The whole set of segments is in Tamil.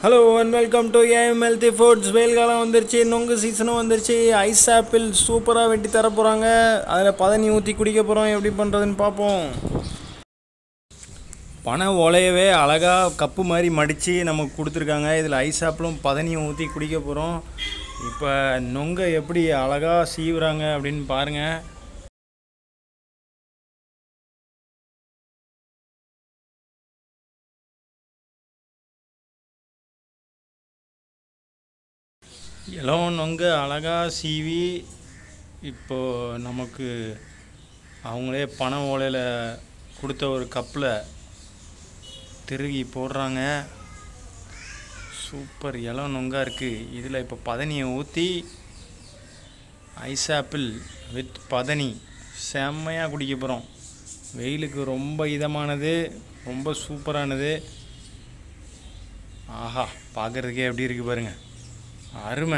hello and welcome to AM healthy foods வெயில் காலம் வந்துருச்சு நொங்கு சீசனும் வந்துருச்சு ஐஸ் ஆப்பிள் சூப்பராக வெட்டி தர போகிறாங்க அதில் பதனி ஊற்றி குடிக்க போகிறோம் எப்படி பண்ணுறதுன்னு பார்ப்போம் பனை ஓலையவே அழகாக கப்பு மாதிரி மடித்து நமக்கு கொடுத்துருக்காங்க இதில் ஐஸ் ஆப்பிளும் பதனியும் ஊற்றி குடிக்க போகிறோம் இப்போ நொங்கை எப்படி அழகாக சீவுறாங்க அப்படின்னு பாருங்கள் இளம் நொங்க அழகாக சீவி இப்போ நமக்கு அவங்களே பனை ஓலையில் கொடுத்த ஒரு கப்பில் திருகி போடுறாங்க சூப்பர் இளம் நொங்காக இருக்குது இதில் இப்போ பதனியை ஊற்றி ஐஸ் ஆப்பிள் வித் பதனி செம்மையாக குடிக்க போகிறோம் வெயிலுக்கு ரொம்ப இதமானது ரொம்ப சூப்பரானது ஆஹா பார்க்குறதுக்கே எப்படி இருக்குது பாருங்கள் அருமை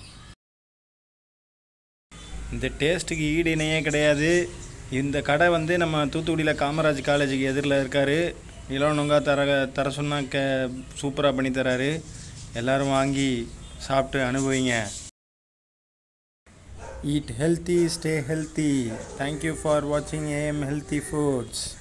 இந்த டேஸ்ட்டுக்கு ஈடு இணையே கிடையாது இந்த கடை வந்து நம்ம தூத்துக்குடியில் காமராஜ் காலேஜுக்கு எதிரில் இருக்கார் இளவனங்கா தர தர சொன்னால் க சூப்பராக பண்ணி தராரு எல்லோரும் வாங்கி சாப்பிட்டு அனுபவிங்க eat healthy stay healthy thank you for வாட்சிங் ஏஎம் ஹெல்த்தி ஃபுட்ஸ்